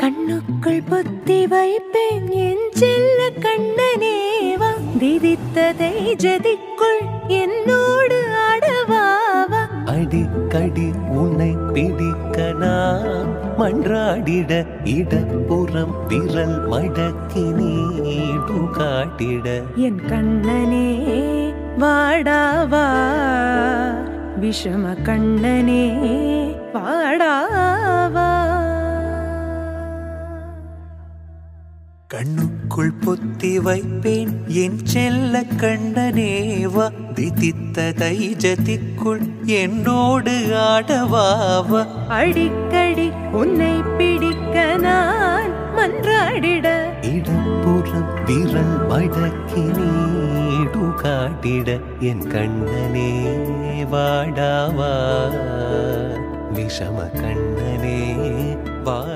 கண்ணுக்குள் பொத்தி வைப்பேன் என் செல்ல கண்ணனேவா விதித்ததை ஜதிக்குள் என்னோடு ஆடவாவா அடிக்கடி உன்னை பிடிக்க நான் மன்றாடிட இடப்புறம் விரல் மடக்கி நீடு காட்டிட என் கண்ணனே வாடாவா விஷம கண்ணனே வாடாவா கண்ணுக்குள் பொத்தி வைப்பேன் என் செல்ல கண்ணனேவா விதித்ததை ஜதிக்குள் என்னோடு ஆடவாவா அடிக்கடி உன்னை பிடிக்க நான் மன்றாடிட இடப்புறம் விரல் மடக்கி நீடு காட்டிட என் கண்ணனே வாடாவா விஷம கண்ணனே வாடாவா